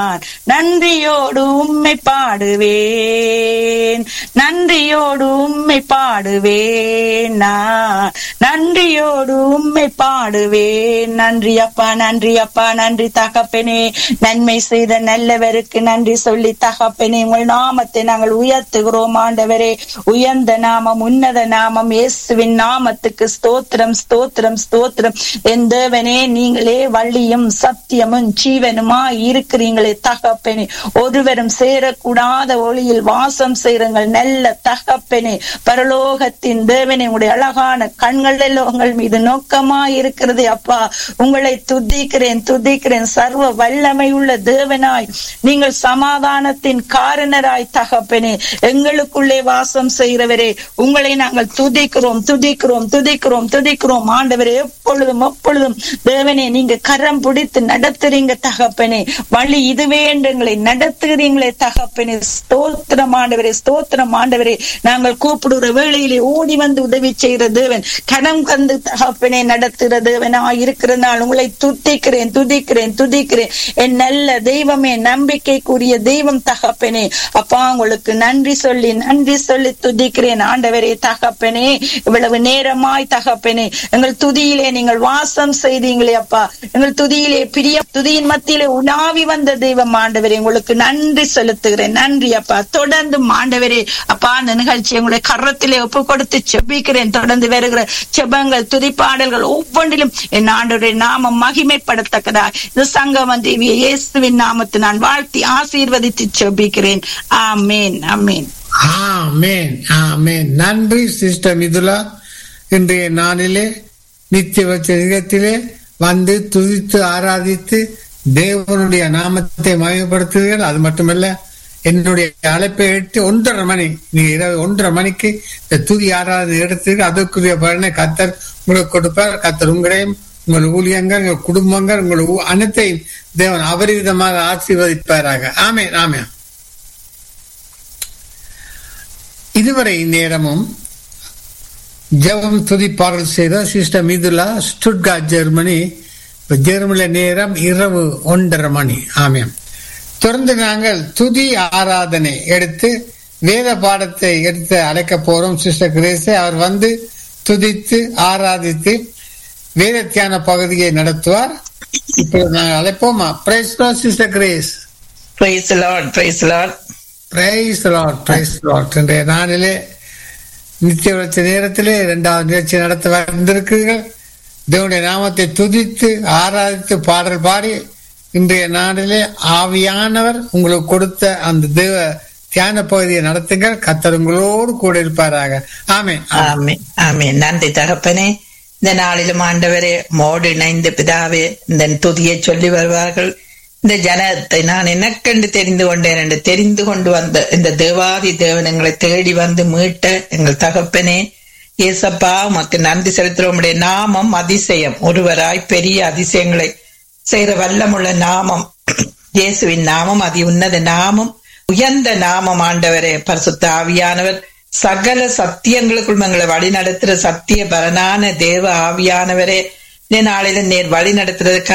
நன்றியோடு உம்மை பாடுவேன் நன்றியோடு உம்மை பாடுவேன் நான் நன்றியோடு உம்மை பாடுவேன் நன்றி அப்பா நன்றி அப்பா நன்றி தகப்பனே நன்மை செய்த நல்லவருக்கு நன்றி சொல்லி தகப்பனே உங்கள் நாமத்தை நாங்கள் உயர்த்துகிறோம் ஆண்டவரே உயர்ந்த நாமம் உன்னத நாமம் இயேசுவின் நாமத்துக்கு ஸ்தோத்திரம் ஸ்தோத்திரம் ஸ்தோத்திரம் என் தேவனே நீங்களே வள்ளியும் சத்தியமும் ஜீவனுமா இருக்கிறீங்களே தகப்பனே ஒருவரும் சேரக்கூடாத ஒளியில் வாசம் செய்யுங்கள் நல்ல தகப்பனே பரலோகத்தின் தேவனே உங்களுடைய அழகான கண்கள் எல்லாம் உங்கள் மீது நோக்கமா இருக்கிறது அப்பா உங்களை துதிக்கிறேன் துதிக்கிறேன் சர்வ வல்லமை உள்ள தேவனாய் நீங்கள் சமாதானத்தின் காரணராய் தகப்பனே எங்களுக்குள்ளே வாசம் செய்கிறவரே உங்களை நாங்கள் துதிக்கிறோம் துதிக்கிறோம் துதிக்கிறோம் துதிக்கிறோம் ஆண்டவரே எப்பொழுதும் எப்பொழுதும் தேவனே நீங்க கரம் பிடித்து நடத்துறீங்க தகப்பனே வழி இதுவே என்று எங்களை நடத்துகிறீங்களே தகப்பனே ஸ்தோத்திரம் ஆண்டவரே ஸ்தோத்திரம் ஆண்டவரே நாங்கள் கூப்பிடுற வேளையிலே ஓடி வந்து உதவி செய்கிற தேவன் கனம் கந்து தகப்பனே நடத்துகிற தேவனா இருக்கிறனால் உங்களை துதிக்கிறேன் துதிக்கிறேன் துதிக்கிறேன் என் நல்ல தெய்வமே நம்பிக்கைக்குரிய தெய்வம் தகப்பனே அப்பா உங்களுக்கு நன்றி சொல்லி நன்றி சொல்லி துதிக்கிறேன் ஆண்டவரே தகப்பனே இவ்வளவு நேரமாய் தகப்பனே எங்கள் துதியிலே நீங்கள் வாசம் செய்தீங்களே அப்பா எங்கள் துதியிலே பிரிய துதியின் மத்தியிலே உணாவி வந்த தெய்வம் ஆண்டவரே உங்களுக்கு நன்றி செலுத்துகிறேன் நன்றி அப்பா தொடர்ந்து ஆண்டவரே அப்பா அந்த நிகழ்ச்சி உங்களுடைய கரத்திலே ஒப்பு கொடுத்து செபிக்கிறேன் தொடர்ந்து வருகிற செபங்கள் துதிப்பாடல்கள் ஒவ்வொன்றிலும் என் ஆண்டவருடைய நாமம் மகிமைப்படத்தக்கதா இந்த சங்கமம் தேவிய இயேசுவின் நாமத்தை நான் வாழ்த்தி ஆசீர்வதித்து செபிக்கிறேன் ஆமேன் ஆமேன் ஆமேன் ஆமேன் நன்றி சிஸ்டர் மிதுலா இன்றைய நாளிலே நித்திய வச்ச நிகத்திலே வந்து துதித்து ஆராதித்து தேவனுடைய நாமத்தை மயப்படுத்துவீர்கள் அது மட்டுமல்ல என்னுடைய அழைப்பை எடுத்து ஒன்றரை மணி நீங்க இரவு ஒன்றரை மணிக்கு இந்த துதி ஆராதனை எடுத்து அதற்குரிய பலனை கத்தர் உங்களுக்கு கொடுப்பார் கத்தர் உங்களையும் உங்கள் ஊழியங்கள் உங்கள் குடும்பங்கள் உங்கள் ஊ- அனைத்தையும் தேவன் அபரிவிதமாக ஆசீர்வதிப்பாராக ஆமே ஆமே இதுவரை நேரமும் ஜெபம் துதிப்பாடல் செய்த சிஸ்டர் மிதுலா ஸ்டுட்கா ஜெர்மனி இப்ப ஜெர்மனில நேரம் இரவு ஒன்றரை மணி ஆமாம் தொடர்ந்து நாங்கள் துதி ஆராதனை எடுத்து வேத பாடத்தை எடுத்து அழைக்க போறோம் சிஸ்டர் கிரேஸை அவர் வந்து துதித்து ஆராதித்து வேத தியான பகுதியை நடத்துவார் இப்போ நாங்கள் அழைப்போமா praise sister Grace praise lord praise lord praise lord praise lord இன்றைய நாளிலே நித்திய வளர்ச்சி நேரத்திலே இரண்டாவது நிகழ்ச்சி நடத்த வந்திருக்கிறீர்கள் தேவனுடைய நாமத்தை துதித்து ஆராதித்து பாடல் பாடி இன்றைய நாளிலே ஆவியானவர் உங்களுக்கு கொடுத்த அந்த தேவ தியான பகுதியை நடத்துங்கள் கத்தர் உங்களோடு கூட இருப்பாராக ஆமே ஆமே ஆமே நன்றி தகப்பனே இந்த நாளிலும் ஆண்டவரே மோடு இணைந்த பிதாவே இந்த துதியை சொல்லி வருவார்கள் இந்த ஜனத்தை நான் எனக்கென்று தெரிந்து கொண்டேன் என்று தெரிந்து கொண்டு வந்த இந்த தேவாதி தேவனங்களை தேடி வந்து மீட்ட எங்கள் தகப்பனே ஏசப்பா உமக்கு நன்றி செலுத்துகிறோம் உம்முடைய நாமம் அதிசயம் ஒருவராய் பெரிய அதிசயங்களை செய்கிற வல்லமுள்ள நாமம் இயேசுவின் நாமம் அதி உன்னத நாமம் உயர்ந்த நாமம் ஆண்டவரே பரிசுத்த ஆவியானவர் சகல சத்தியங்களுக்குள் எங்களை வழி நடத்துற சத்திய பரனான தேவ ஆவியானவரே இந்த நாளில நேர் வழி நடத்துறதுக்கு